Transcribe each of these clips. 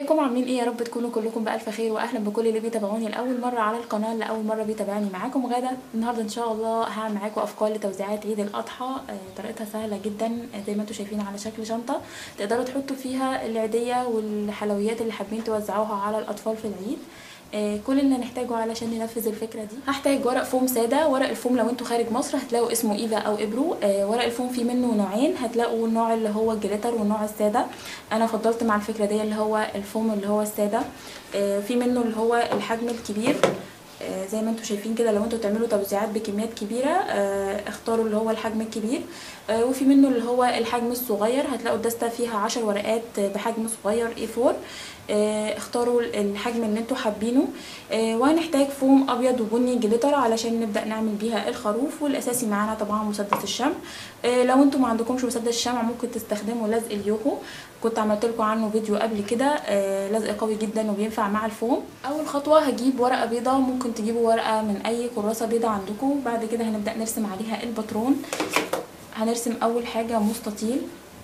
ازيكم عاملين ايه يا رب تكونوا كلكم بألف خير واهلا بكل اللي بيتابعوني لاول مره على القناه لاول مره بيتابعني معاكم غاده النهارده ان شاء الله هعمل معاكم افكار لتوزيعات عيد الاضحى آه، طريقتها سهله جدا آه، زي ما انتم شايفين على شكل شنطه تقدروا تحطوا فيها العيديه والحلويات اللي حابين توزعوها على الاطفال في العيد آه، كل اللي هنحتاجه علشان ننفذ الفكره دي هحتاج ورق فوم ساده ورق الفوم لو انتوا خارج مصر هتلاقوا اسمه ايفا او ابرو آه، ورق الفوم فيه منه نوعين هتلاقوا النوع اللي هو الجليتر والنوع الساده انا فضلت مع الفكره دي اللي هو الفوم اللي هو الساده آه، في منه اللي هو الحجم الكبير آه، زي ما انتم شايفين كده لو انتوا تعملوا توزيعات بكميات كبيره آه، اختاروا اللي هو الحجم الكبير آه، وفي منه اللي هو الحجم الصغير هتلاقوا الدستة فيها عشر ورقات بحجم صغير A4 آه، اختاروا الحجم اللي انتوا حابينه آه، وهنحتاج فوم ابيض وبني جليتر علشان نبدا نعمل بيها الخروف والاساسي معانا طبعا مسدس الشمع آه، لو انتوا ما عندكمش مسدس شمع ممكن تستخدموا لزق اليوهو كنت عملت لكم عنه فيديو قبل كده آه، لزق قوي جدا وبينفع مع الفوم اول خطوه هجيب ورقه بيضه ممكن تجيبوا ورقه من اي كراسه بيضه عندكم بعد كده هنبدا نرسم عليها الباترون هنرسم اول حاجه مستطيل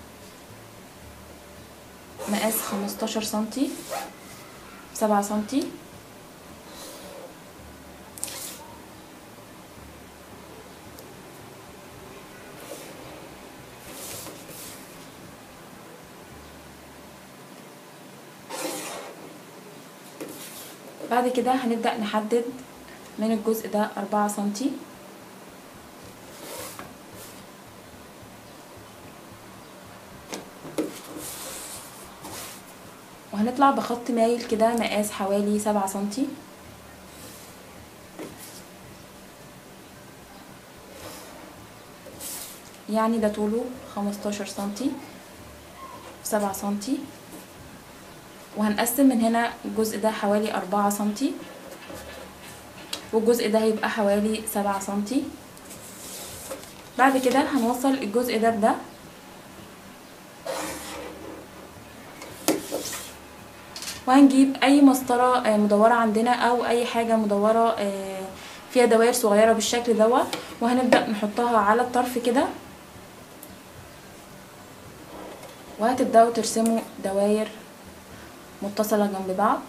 مقاس 15 سنتي 7 سنتي بعد كده هنبدأ نحدد من الجزء ده أربعة سنتي وهنطلع بخط مايل كده مقاس حوالي سبعة سنتي يعني ده طوله خمستاشر سنتي سبعة سنتي وهنقسم من هنا الجزء ده حوالي أربعة سنتي والجزء ده هيبقى حوالي سبعة سنتي بعد كده هنوصل الجزء ده بده وهنجيب اي مسطره آه، مدوره عندنا او اي حاجه مدوره آه، فيها دوائر صغيره بالشكل دوت وهنبدا نحطها على الطرف كده وهتبداوا ترسموا دوائر متصله جنب بعض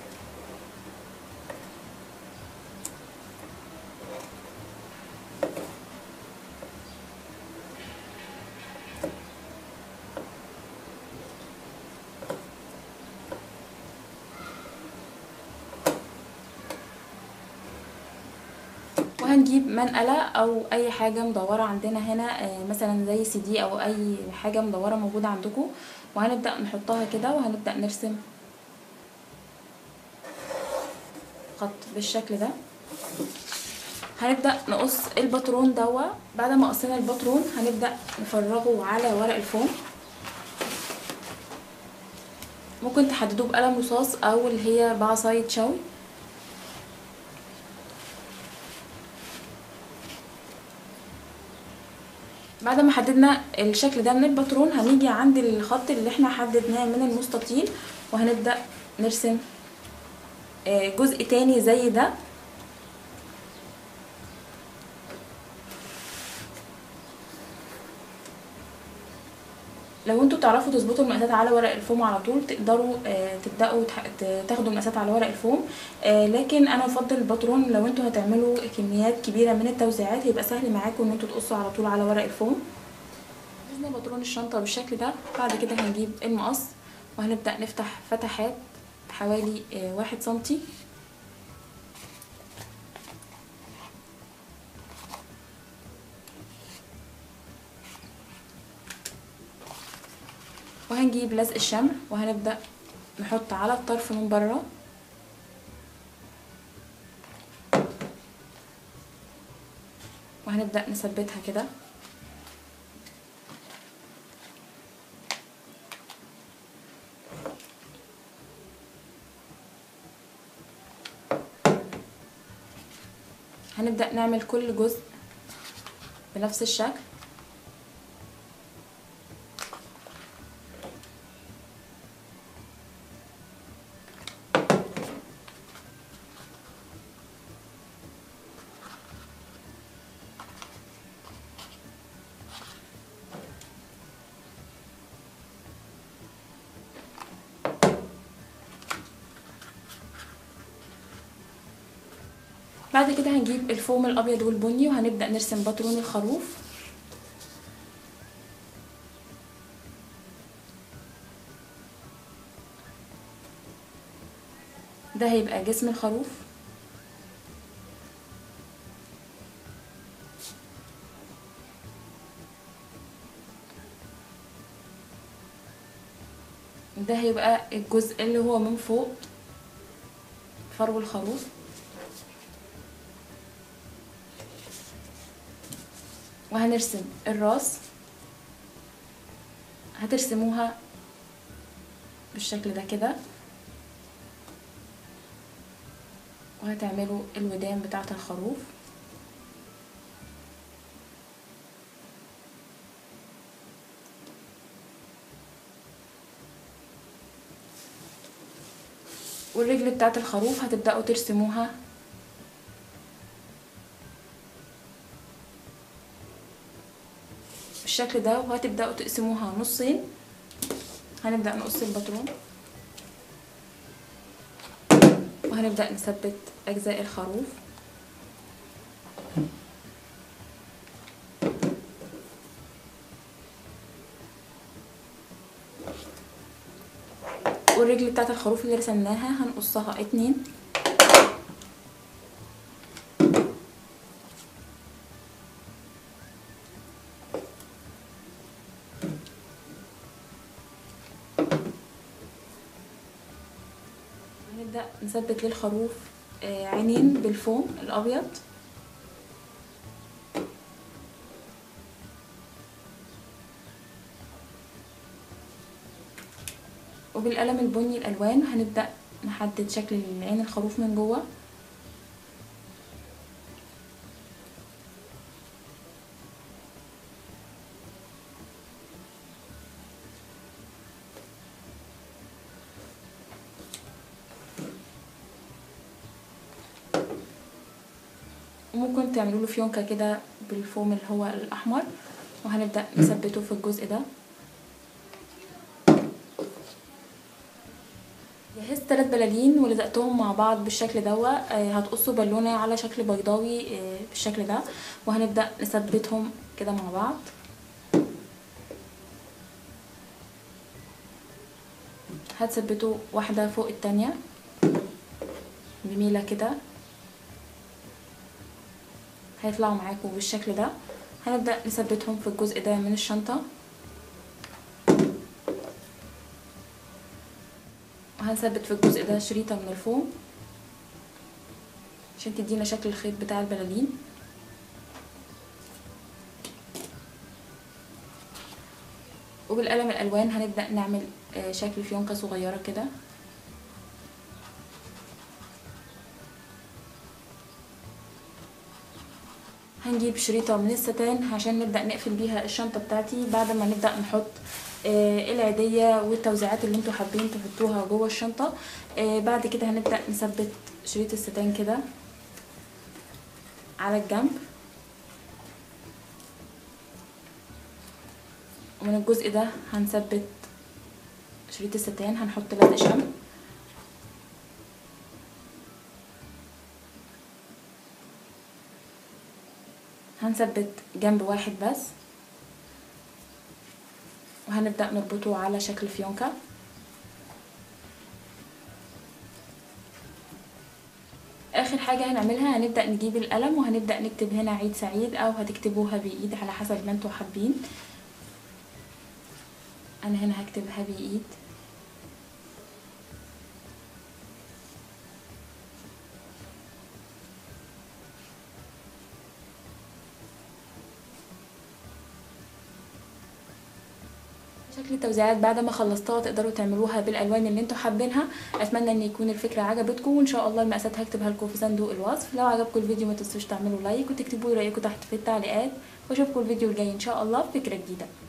وهنجيب منقلة أو أي حاجة مدورة عندنا هنا آه، مثلا زي سي دي أو أي حاجة مدورة موجودة عندكم وهنبدأ نحطها كده وهنبدأ نرسم خط بالشكل ده هنبدأ نقص الباترون دوا بعد ما قصينا الباترون هنبدأ نفرغه على ورق الفوم ممكن تحددوه بقلم رصاص أو اللي هي بعصاية شوي بعد ما حددنا الشكل ده من الباترون هنيجي عند الخط اللي احنا حددناه من المستطيل وهنبدأ نرسم آه، جزء تاني زي ده لو انتوا بتعرفوا تظبطوا المقاسات على ورق الفوم على طول تقدروا آه، تبداوا تح- ت- تاخدوا المقاسات على ورق الفوم آه، لكن انا افضل الباترون لو انتوا هتعملوا كميات كبيره من التوزيعات هيبقى سهل معاكم ان انتوا تقصوا على طول على ورق الفوم جهزنا باترون الشنطه بالشكل ده بعد كده هنجيب المقص وهنبدا نفتح فتحات حوالي آه، واحد سنتي وهنجيب لزق الشمع وهنبدأ نحط على الطرف من بره وهنبدأ نثبتها كده هنبدأ نعمل كل جزء بنفس الشكل بعد كده هنجيب الفوم الابيض والبني وهنبدا نرسم باترون الخروف ده هيبقى جسم الخروف ده هيبقى الجزء اللي هو من فوق فرو الخروف وهنرسم الراس هترسموها بالشكل ده كده وهتعملوا الودان بتاعة الخروف والرجل بتاعة الخروف هتبدأوا ترسموها بالشكل ده وهتبدأوا تقسموها نصين هنبدأ نقص الباترون وهنبدأ نثبت أجزاء الخروف والرجل بتاعت الخروف اللي رسمناها هنقصها اتنين هنبدأ نثبت للخروف آه، عينين بالفوم الأبيض وبالقلم البني الألوان هنبدأ نحدد شكل عين الخروف من جوه وممكن تعملوا له فيونكة كده بالفوم اللي هو الأحمر وهنبدأ نثبته في الجزء ده جهزت ثلاث بلالين ولزقتهم مع بعض بالشكل دوا آه، هتقصوا بالونة على شكل بيضاوي آه، بالشكل ده وهنبدأ نثبتهم كده مع بعض هتثبتوا واحدة فوق التانية بميلة كده هيطلعوا معاكم بالشكل ده هنبدأ نثبتهم في الجزء ده من الشنطة وهنثبت في الجزء ده شريطة من الفوم عشان تدينا شكل الخيط بتاع البلالين وبالقلم الألوان هنبدأ نعمل آه، شكل فيونكة صغيرة كده هنجيب شريطة من الستان عشان نبدأ نقفل بيها الشنطة بتاعتي بعد ما نبدأ نحط آه، العيدية والتوزيعات اللي انتوا حابين تحطوها جوه الشنطة آه، بعد كده هنبدأ نثبت شريط الستان كده على الجنب ومن الجزء ده هنثبت شريط الستان هنحط لزق شمع هنثبت جنب واحد بس وهنبدأ نربطه على شكل فيونكة اخر حاجة هنعملها هنبدأ نجيب القلم وهنبدأ نكتب هنا عيد سعيد او هتكتبوها بايد على حسب ما انتوا حابين انا هنا هكتبها بايد شكل التوزيعات بعد ما خلصتها تقدروا تعملوها بالالوان اللي انتوا حابينها اتمنى ان يكون الفكره عجبتكم وان شاء الله المقاسات هكتبها لكم في صندوق الوصف لو عجبكم الفيديو ما تنسوش تعملوا لايك وتكتبوا لي رايكم تحت في التعليقات واشوفكم الفيديو الجاي ان شاء الله بفكره جديده